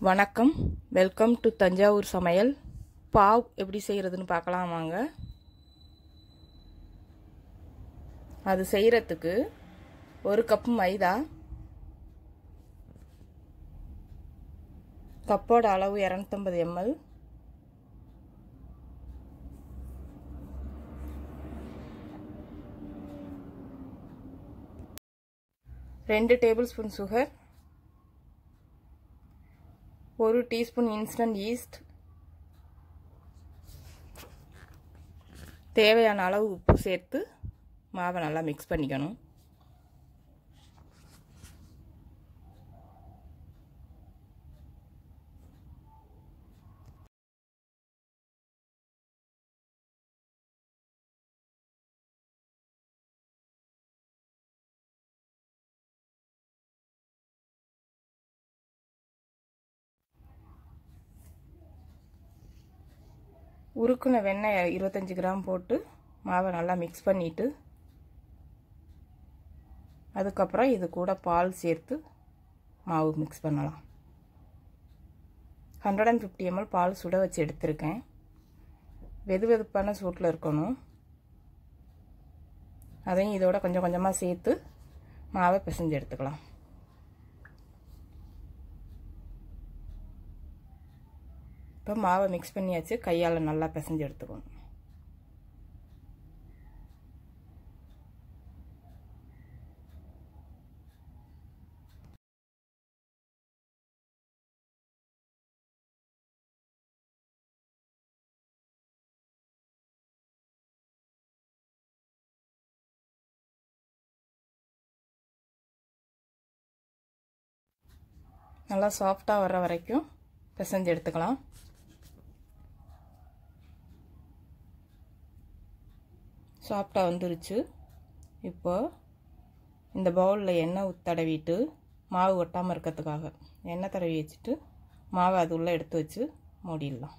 வணக்கம் welcome to Thanjavur சமையல் பாவ் எப்படி செய்கிறதுன்னு பார்க்கலாம் வாங்க அது செய்கிறதுக்கு ஒரு கப் மைதா கப்போட அளவு இரநூத்தம்பது எம்எல் ரெண்டு டேபிள் ஸ்பூன் சுகர் ஒரு டீஸ்பூன் இன்ஸ்டன்ட் ஈஸ்ட் தேவையான அளவு உப்பு சேர்த்து மாவை நல்லா மிக்ஸ் பண்ணிக்கணும் உருக்குன வெண்ணெய் இருபத்தஞ்சி கிராம் போட்டு மாவை நல்லா மிக்ஸ் பண்ணிவிட்டு அதுக்கப்புறம் இது கூட பால் சேர்த்து மாவு மிக்ஸ் பண்ணலாம் ஹண்ட்ரட் அண்ட் ஃபிஃப்டி எம்எல் பால் சுட வச்சு எடுத்திருக்கேன் வெது வெதுப்பான சூட்டில் இருக்கணும் அதையும் இதோட கொஞ்சம் கொஞ்சமாக சேர்த்து மாவை பிசைஞ்சு எடுத்துக்கலாம் இப்போ மாவை மிக்ஸ் பண்ணியாச்சு கையால் நல்லா பிசைஞ்சு எடுத்துக்கணும் நல்லா சாஃப்டாக வர வரைக்கும் பிசைஞ்சு எடுத்துக்கலாம் சாஃப்டாக வந்துருச்சு இப்போ இந்த பவுலில் எண்ணெய் தடவிட்டு மாவு ஒட்டாமல் இருக்கிறதுக்காக எண்ணெய் தடவி வச்சுட்டு மாவை அது உள்ளே எடுத்து வச்சு மூடிடலாம்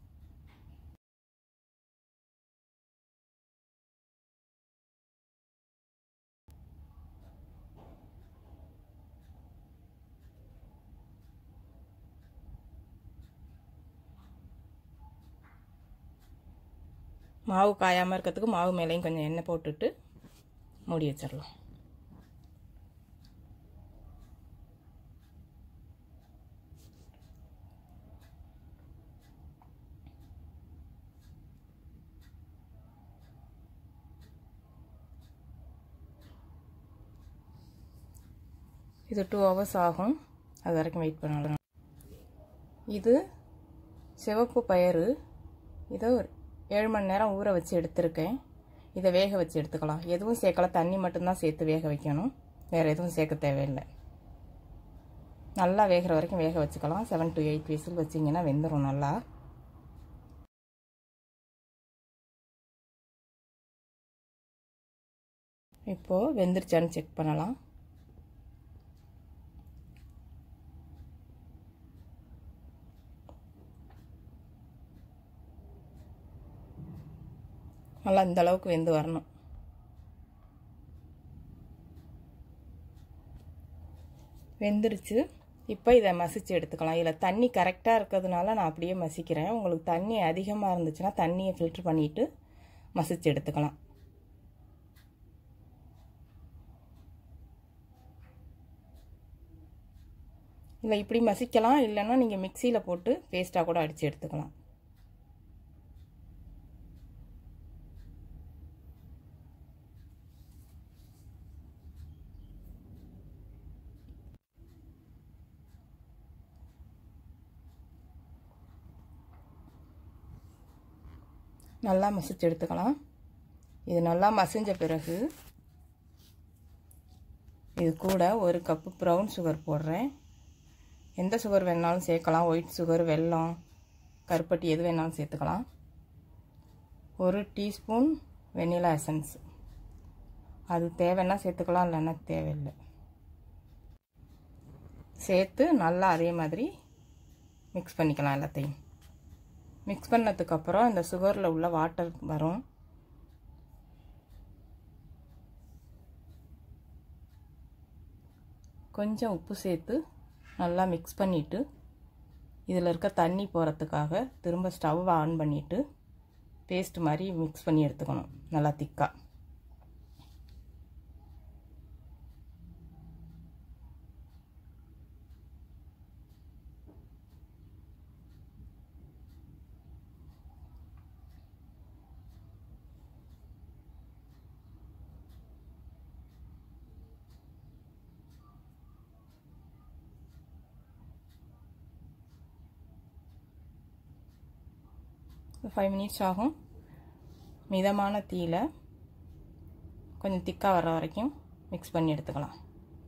மாவு காயாமல் இருக்கிறதுக்கு மாவு மேலேயும் கொஞ்சம் எண்ணெய் போட்டுட்டு மூடி வச்சிடலாம் இது டூ ஹவர்ஸ் ஆகும் அது வரைக்கும் வெயிட் பண்ணலாம் இது சிவப்பு பயிறு இதை ஒரு ஏழு மணி நேரம் ஊற வச்சு எடுத்திருக்கேன் இதை வேக வச்சு எடுத்துக்கலாம் எதுவும் சேர்க்கல தண்ணி மட்டும்தான் சேர்த்து வேக வைக்கணும் வேறு எதுவும் சேர்க்க தேவையில்லை நல்லா வேகிற வரைக்கும் வேக வச்சுக்கலாம் செவன் டு எயிட் விசில் வச்சிங்கன்னா வெந்துடும் நல்லா இப்போது வெந்துருச்சான்னு செக் பண்ணலாம் நல்லா இந்த அளவுக்கு வெந்து வரணும் வெந்துருச்சு இப்போ இதை மசிச்சு எடுத்துக்கலாம் இதில் தண்ணி கரெக்டாக இருக்கிறதுனால நான் அப்படியே மசிக்கிறேன் உங்களுக்கு தண்ணி அதிகமாக இருந்துச்சுன்னா தண்ணியை ஃபில்ட்ரு பண்ணிவிட்டு மசிச்சு எடுத்துக்கலாம் இல்லை இப்படி மசிக்கலாம் இல்லைன்னா நீங்கள் மிக்சியில் போட்டு பேஸ்ட்டாக கூட அடித்து எடுத்துக்கலாம் நல்லா மசிச்சு எடுத்துக்கலாம் இது நல்லா மசிஞ்ச பிறகு இது கூட ஒரு கப்பு ப்ரௌன் சுகர் போடுறேன் எந்த சுகர் வேணாலும் சேர்க்கலாம் ஒயிட் சுகர் வெல்லம் கருப்பட்டி எது வேணாலும் சேர்த்துக்கலாம் ஒரு டீஸ்பூன் வெண்ணிலா எசன்ஸ் அது தேவைன்னா சேர்த்துக்கலாம் இல்லைன்னா தேவையில்லை சேர்த்து நல்லா அதே மாதிரி மிக்ஸ் பண்ணிக்கலாம் எல்லாத்தையும் மிக்ஸ் பண்ணதுக்கப்புறம் இந்த சுகரில் உள்ள வாட்டர் வரும் கொஞ்சம் உப்பு சேர்த்து நல்லா மிக்ஸ் பண்ணிவிட்டு இதில் இருக்க தண்ணி போகிறதுக்காக திரும்ப ஸ்டவ் ஆன் பண்ணிவிட்டு பேஸ்ட் மாதிரி மிக்ஸ் பண்ணி எடுத்துக்கணும் நல்லா திக்காக ஃபைவ் மினிட்ஸ் ஆகும் மிதமான தீயில் கொஞ்சம் திக்காக வர வரைக்கும் மிக்ஸ் பண்ணி எடுத்துக்கலாம்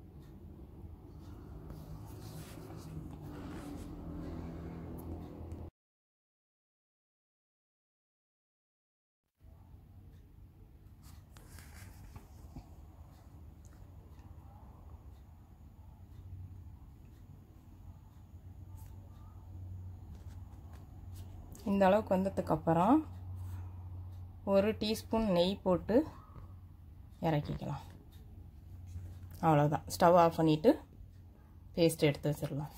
இந்த அளவுக்கு வந்ததுக்கப்புறம் ஒரு டீஸ்பூன் நெய் போட்டு இறக்கிக்கலாம் அவ்வளோதான் ஸ்டவ் ஆஃப் பண்ணிவிட்டு பேஸ்ட் எடுத்து வச்சிடலாம்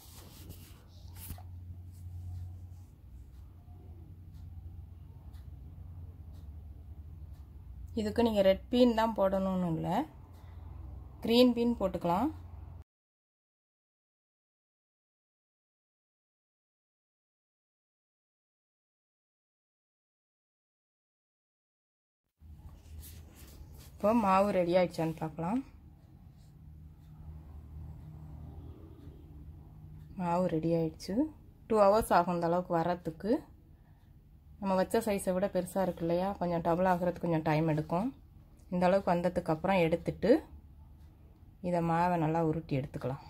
இதுக்கு நீங்கள் ரெட் பீன் தான் போடணும்னு இல்லை க்ரீன் பீன் போட்டுக்கலாம் இப்போ மாவு ரெடி ஆயிடுச்சான்னு பார்க்கலாம் மாவு ரெடி ஆயிடுச்சு டூ ஹவர்ஸ் ஆகும் இந்த அளவுக்கு வரத்துக்கு நம்ம வச்ச சைஸை விட பெருசாக இருக்கு இல்லையா கொஞ்சம் டபுள் ஆகிறதுக்கு கொஞ்சம் டைம் எடுக்கும் இந்த அளவுக்கு வந்ததுக்கப்புறம் எடுத்துட்டு இதை மாவை நல்லா உருட்டி எடுத்துக்கலாம்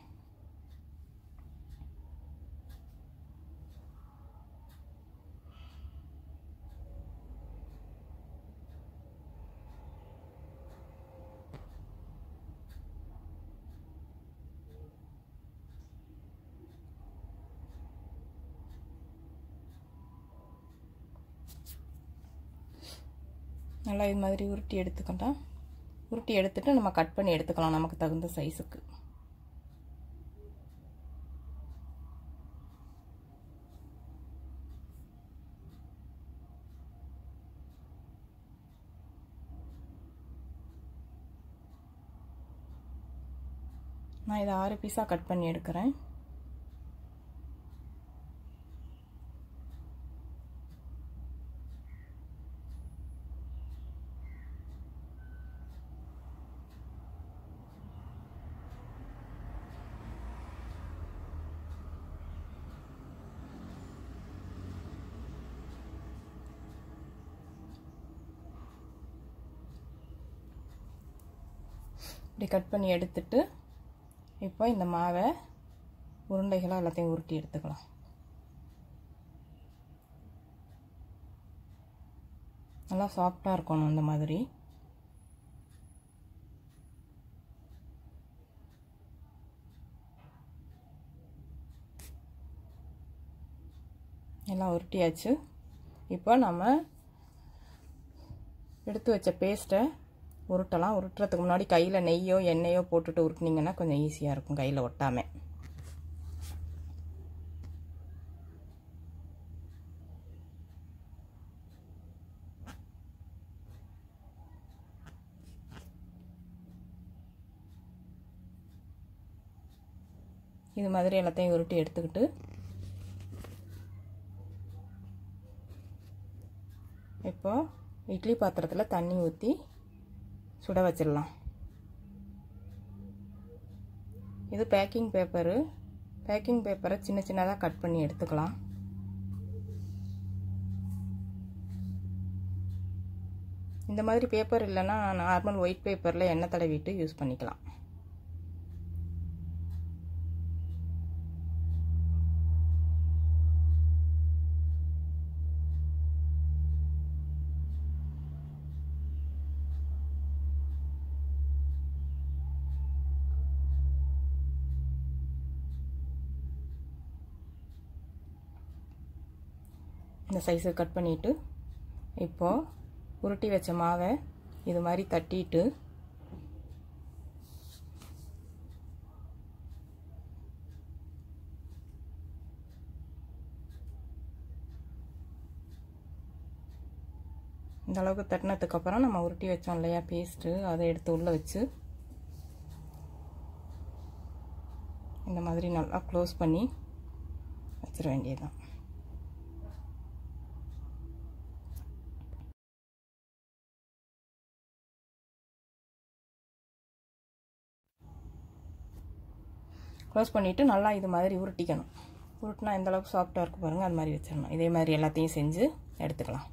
நல்லா இது மாதிரி உருட்டி எடுத்துக்கிட்டோம் உருட்டி எடுத்துட்டு நம்ம கட் பண்ணி எடுத்துக்கலாம் நமக்கு தகுந்த சைஸுக்கு நான் இதை ஆறு பீஸாக கட் பண்ணி எடுக்கிறேன் இப்படி கட் பண்ணி எடுத்துட்டு இப்போ இந்த மாவை உருண்டைகளாக எல்லாத்தையும் உருட்டி எடுத்துக்கலாம் நல்லா சாஃப்டாக இருக்கணும் இந்த மாதிரி எல்லாம் உருட்டியாச்சு இப்போ நம்ம எடுத்து வச்ச பேஸ்ட்டை உருட்டலாம் உருட்டுறதுக்கு முன்னாடி கையில் நெய்யோ எண்ணெயோ போட்டுட்டு உருட்டினீங்கன்னா கொஞ்சம் ஈஸியாக இருக்கும் கையில் ஒட்டாமல் இது மாதிரி எல்லாத்தையும் உருட்டி எடுத்துக்கிட்டு இப்போ இட்லி பாத்திரத்தில் தண்ணி ஊற்றி சுட வச்சிடலாம் இது பேக்கிங் பேப்பரு பேக்கிங் பேப்பரை சின்ன சின்னதாக கட் பண்ணி எடுத்துக்கலாம் இந்த மாதிரி பேப்பர் இல்லைன்னா நார்மல் ஒயிட் பேப்பரில் எண்ணெய் தடவிட்டு யூஸ் பண்ணிக்கலாம் இந்த சைஸை கட் பண்ணிவிட்டு இப்போது உருட்டி வச்ச மாவை இது மாதிரி தட்டிட்டு இந்த அளவுக்கு தட்டினதுக்கப்புறம் நம்ம உருட்டி வச்சோம் இல்லையா பேஸ்ட்டு அதை எடுத்து உள்ளே வச்சு இந்த மாதிரி நல்லா க்ளோஸ் பண்ணி வச்சிட வேண்டியதுதான் க்ளோஸ் பண்ணிவிட்டு நல்லா இது மாதிரி உருட்டிக்கணும் உருட்டினா எந்த அளவுக்கு சாஃப்டாக இருக்கும் பாருங்கள் அது மாதிரி வச்சிடணும் இதே மாதிரி எல்லாத்தையும் செஞ்சு எடுத்துக்கலாம்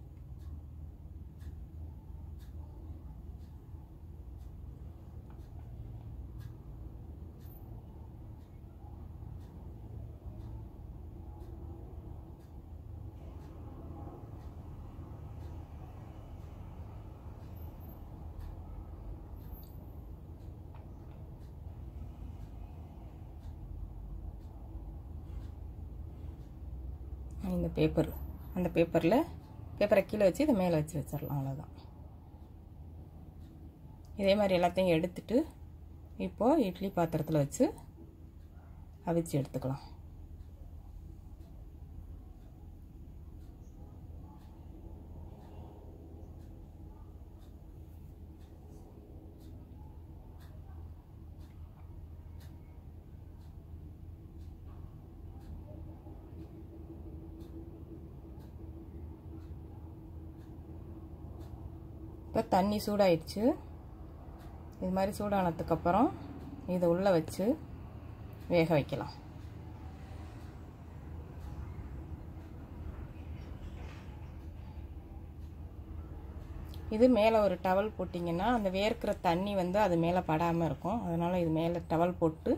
இந்த பேப்பர் அந்த பேப்பரில் பேப்பரை கீழே வச்சு இதை மேலே வச்சு வச்சிடலாம் அவ்வளோதான் இதே மாதிரி எல்லாத்தையும் எடுத்துட்டு இப்போது இட்லி பாத்திரத்தில் வச்சு அவிச்சு எடுத்துக்கலாம் இப்போ தண்ணி சூடாயிடுச்சு இது மாதிரி சூடானதுக்கப்புறம் இதை உள்ளே வச்சு வேக வைக்கலாம் இது மேலே ஒரு டவல் போட்டிங்கன்னா அந்த வேர்க்கிற தண்ணி வந்து அது மேலே படாமல் இருக்கும் அதனால் இது மேலே டவல் போட்டு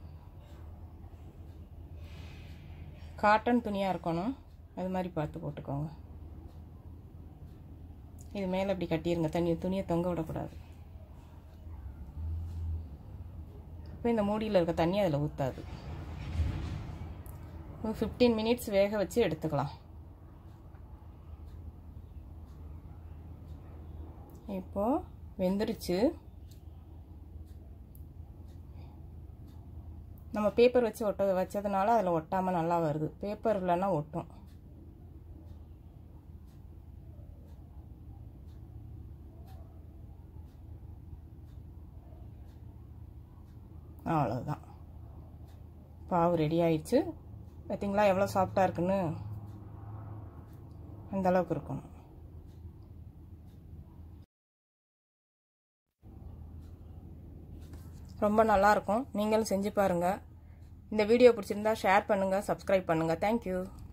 காட்டன் துணியாக இருக்கணும் அது மாதிரி பார்த்து போட்டுக்கோங்க இது மேலே இப்படி கட்டிடுங்க தண்ணி துணியை தொங்க விடக்கூடாது இப்போ இந்த மூடியில் இருக்க தண்ணி அதில் ஊற்றாது ஒரு ஃபிஃப்டீன் மினிட்ஸ் வேக வச்சு எடுத்துக்கலாம் இப்போது வெந்துருச்சு நம்ம பேப்பர் வச்சு ஒட்ட வச்சதுனால அதில் ஒட்டாமல் நல்லா வருது பேப்பர் இல்லைன்னா ஒட்டும் அவ்வளோதான் பாவு ரெடி ஆயிடுச்சு பார்த்தீங்களா எவ்வளோ சாஃப்டாக இருக்குன்னு அந்த அளவுக்கு இருக்கணும் ரொம்ப நல்லாயிருக்கும் நீங்களும் செஞ்சு பாருங்கள் இந்த வீடியோ பிடிச்சிருந்தா ஷேர் பண்ணுங்கள் சப்ஸ்கிரைப் பண்ணுங்கள் தேங்க்யூ